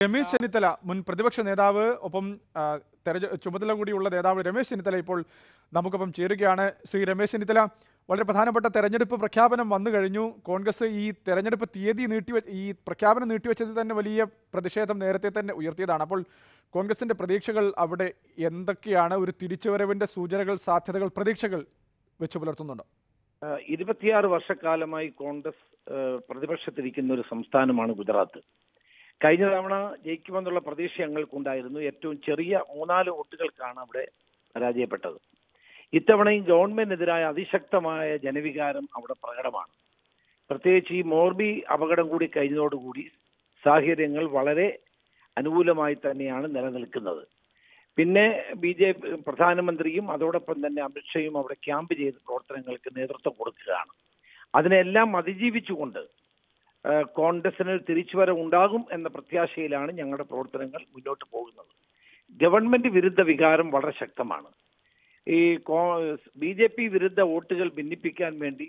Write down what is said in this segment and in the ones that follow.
രമേശ് ചെന്നിത്തല മുൻ പ്രതിപക്ഷ നേതാവ് ഒപ്പം ആ, തെരഞ്ഞ ചുമതല കൂടിയുള്ള നേതാവ് രമേശ് ചെന്നിത്തല ഇപ്പോൾ നമുക്കൊപ്പം ചേരുകയാണ് ശ്രീ രമേശ് ചെന്നിത്തല വളരെ പ്രധാനപ്പെട്ട തെരഞ്ഞെടുപ്പ് പ്രഖ്യാപനം വന്നു കഴിഞ്ഞു കോൺഗ്രസ് ഈ തെരഞ്ഞെടുപ്പ് തീയതി നീട്ടിവെ ഈ പ്രഖ്യാപനം നീട്ടിവെച്ചതിൽ തന്നെ വലിയ പ്രതിഷേധം നേരത്തെ തന്നെ ഉയർത്തിയതാണ് അപ്പോൾ കോൺഗ്രസിന്റെ പ്രതീക്ഷകൾ അവിടെ എന്തൊക്കെയാണ് ഒരു തിരിച്ചുവരവിന്റെ സൂചനകൾ സാധ്യതകൾ പ്രതീക്ഷകൾ വെച്ച് പുലർത്തുന്നുണ്ടോ ഏഹ് ഇരുപത്തിയാറ് വർഷക്കാലമായി കോൺഗ്രസ് ഏഹ് പ്രതിപക്ഷത്തിരിക്കുന്ന ഒരു സംസ്ഥാനമാണ് ഗുജറാത്ത് കഴിഞ്ഞ തവണ ജയിക്കുമെന്നുള്ള പ്രതീക്ഷ ഞങ്ങൾക്കുണ്ടായിരുന്നു ഏറ്റവും ചെറിയ മൂന്നാല് വോട്ടുകൾക്കാണ് അവിടെ പരാജയപ്പെട്ടത് ഇത്തവണയും ഗവൺമെന്റിനെതിരായ അതിശക്തമായ ജനവികാരം അവിടെ പ്രകടമാണ് പ്രത്യേകിച്ച് ഈ മോർബി അപകടം കൂടി കഴിഞ്ഞതോടുകൂടി സാഹചര്യങ്ങൾ വളരെ അനുകൂലമായി തന്നെയാണ് നിലനിൽക്കുന്നത് പിന്നെ ബി ജെ പി പ്രധാനമന്ത്രിയും അതോടൊപ്പം തന്നെ അമിത്ഷയും അവിടെ ക്യാമ്പ് ചെയ്ത് പ്രവർത്തനങ്ങൾക്ക് നേതൃത്വം കൊടുക്കുകയാണ് അതിനെല്ലാം അതിജീവിച്ചുകൊണ്ട് ആ, കോൺഗ്രസിന് ഒരു തിരിച്ചുവരവ് ഉണ്ടാകും എന്ന പ്രത്യാശയിലാണ് ഞങ്ങളുടെ പ്രവർത്തനങ്ങൾ മുന്നോട്ട് പോകുന്നത് ഗവൺമെന്റ് വിരുദ്ധ വികാരം വളരെ ശക്തമാണ് ഈ ബി ജെ പി വിരുദ്ധ വോട്ടുകൾ ഭിന്നിപ്പിക്കാൻ വേണ്ടി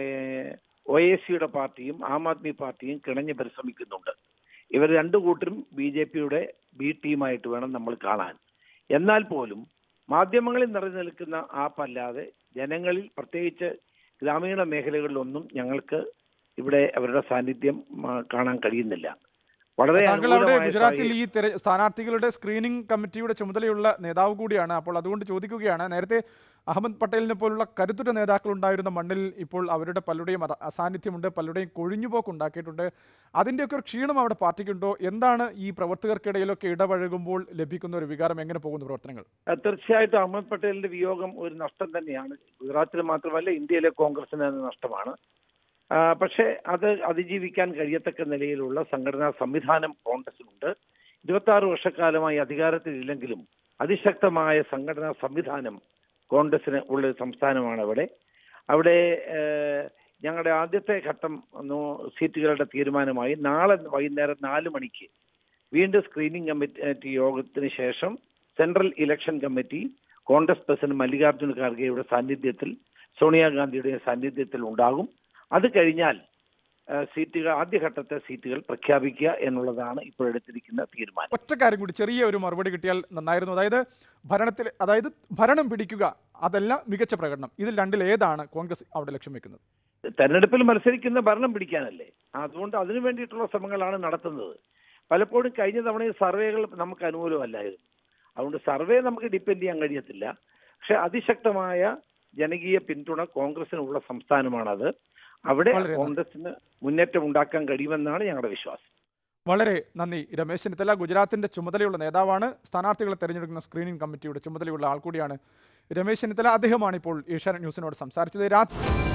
ഒ എ സിയുടെ പാർട്ടിയും ആം ആദ്മി പാർട്ടിയും കിണഞ്ഞ് പരിശ്രമിക്കുന്നുണ്ട് ഇവർ രണ്ടു കൂട്ടരും ബി ജെ പിയുടെ ബി ടീമായിട്ട് വേണം നമ്മൾ കാണാൻ എന്നാൽ പോലും മാധ്യമങ്ങളിൽ നിറഞ്ഞു നിൽക്കുന്ന ആപ്പല്ലാതെ ജനങ്ങളിൽ പ്രത്യേകിച്ച് ഗ്രാമീണ മേഖലകളിലൊന്നും ഞങ്ങൾക്ക് ഇവിടെ അവരുടെ സാന്നിധ്യം ആ, കാണാൻ കഴിയുന്നില്ല വളരെ താങ്കൾ അവിടെ അനുകൂലമായ ഗുജറാത്തിൽ സാഹചര്യം- ഈ തെര- സ്ഥാനാർത്ഥികളുടെ സ്ക്രീനിംഗ് കമ്മിറ്റിയുടെ ചുമതലയുള്ള നേതാവ് കൂടിയാണ് അപ്പോൾ അതുകൊണ്ട് ചോദിക്കുകയാണ് നേരത്തെ അഹമ്മദ് പട്ടേലിനെ പോലുള്ള കരുത്തുറ്റ നേതാക്കൾ ഉണ്ടായിരുന്ന മണ്ണിൽ ഇപ്പോൾ അവരുടെ പലരുടെയും അത- അസാന്നിധ്യമുണ്ട് പലരുടെയും കൊഴിഞ്ഞുപോക്ക് ഉണ്ടാക്കിയിട്ടുണ്ട് അതിൻ്റെയൊക്കെ ഒരു ക്ഷീണം അവിടെ പാർട്ടിക്കുണ്ടോ എന്താണ് ഈ പ്രവർത്തകർക്കിടയിലൊക്കെ ഇടപഴകുമ്പോൾ ലഭിക്കുന്ന ഒരു വികാരം എങ്ങനെ പോകുന്നു പ്രവർത്തനങ്ങൾ ആ, തീർച്ചയായിട്ടും അഹമ്മദ് പട്ടേലിന്റെ വിയോഗം ഒരു നഷ്ടം തന്നെയാണ് ഗുജറാത്തിൽ മാത്രമല്ല ഇന്ത്യയിലെ കോൺഗ്രസിന് തന്നെ നഷ്ടമാണ് ആ, പക്ഷേ അത് അതിജീവിക്കാൻ കഴിയത്തക്ക നിലയിലുള്ള സംഘടനാ സംവിധാനം കോൺഗ്രസിനുണ്ട് ഇരുപത്തി ആറ് വർഷക്കാലമായി അധികാരത്തിലില്ലെങ്കിലും അതിശക്തമായ സംഘടനാ സംവിധാനം കോൺഗ്രസിന് ഉള്ള ഒരു സംസ്ഥാനമാണ് അവിടെ അവിടെ ഏഹ്, ഞങ്ങളുടെ ആദ്യത്തെ ഘട്ടം നോ- സീറ്റുകളുടെ തീരുമാനമായി നാളെ വൈകുന്നേരം നാല് മണിക്ക് വീണ്ടും സ്ക്രീനിംഗ് കമ്മിറ്റി യോഗത്തിന് ശേഷം central election committee Congress president Mallikarjuna ഖാർഗെയുടെ സാന്നിധ്യത്തിൽ സോണിയാഗാന്ധിയുടെ സാന്നിധ്യത്തിൽ ഉണ്ടാകും അത് കഴിഞ്ഞാൽ ആ, സീറ്റുകൾ ആദ്യഘട്ടത്തെ സീറ്റുകൾ പ്രഖ്യാപിക്കുക എന്നുള്ളതാണ് ഇപ്പോൾ എടുത്തിരിക്കുന്ന തീരുമാനം ഒറ്റ കാര്യം കൂടി ചെറിയ ഒരു മറുപടി കിട്ടിയാൽ നന്നായിരുന്നു അതായത് ഭരണത്തിൽ അതായത് ഭരണം പിടിക്കുക അതല്ല മികച്ച പ്രകടനം ഇതിൽ രണ്ടിൽ ഏതാണ് കോൺഗ്രസ് അവിടെ ലക്ഷ്യം വെക്കുന്നത് തെരഞ്ഞെടുപ്പിൽ മത്സരിക്കുന്ന ഭരണം പിടിക്കാനല്ലേ അതുകൊണ്ട് അതിനു വേണ്ടിയിട്ടുള്ള ശ്രമങ്ങളാണ് നടത്തുന്നത് പലപ്പോഴും കഴിഞ്ഞ തവണ ഈ സർവേകൾ നമുക്ക് അനുകൂലമല്ലായിരുന്നു അതുകൊണ്ട് സർവേ നമുക്ക് ഡിപ്പെൻഡ് ചെയ്യാൻ കഴിയത്തില്ല പക്ഷെ അതിശക്തമായ ജനകീയ പിന്തുണ കോൺഗ്രസിനുള്ള സംസ്ഥാനമാണത് അവിടെ വളരെ നന്ദി. കോൺഗ്രസിന് മുന്നേറ്റം ഉണ്ടാക്കാൻ കഴിയുമെന്നാണ് ഞങ്ങളുടെ വിശ്വാസം വളരെ നന്ദി രമേശ് ചെന്നിത്തല ഗുജറാത്തിന്റെ ചുമതലയുള്ള നേതാവാണ് സ്ഥാനാർത്ഥികളെ തെരഞ്ഞെടുക്കുന്ന സ്ക്രീനിംഗ് കമ്മിറ്റിയുടെ ചുമതലയുള്ള ആൾ കൂടിയാണ് രമേശ് ചെന്നിത്തല അദ്ദേഹമാണ് ഇപ്പോൾ ഏഷ്യാനെറ്റ് ന്യൂസിനോട് സംസാരിച്ചത് രാത്രി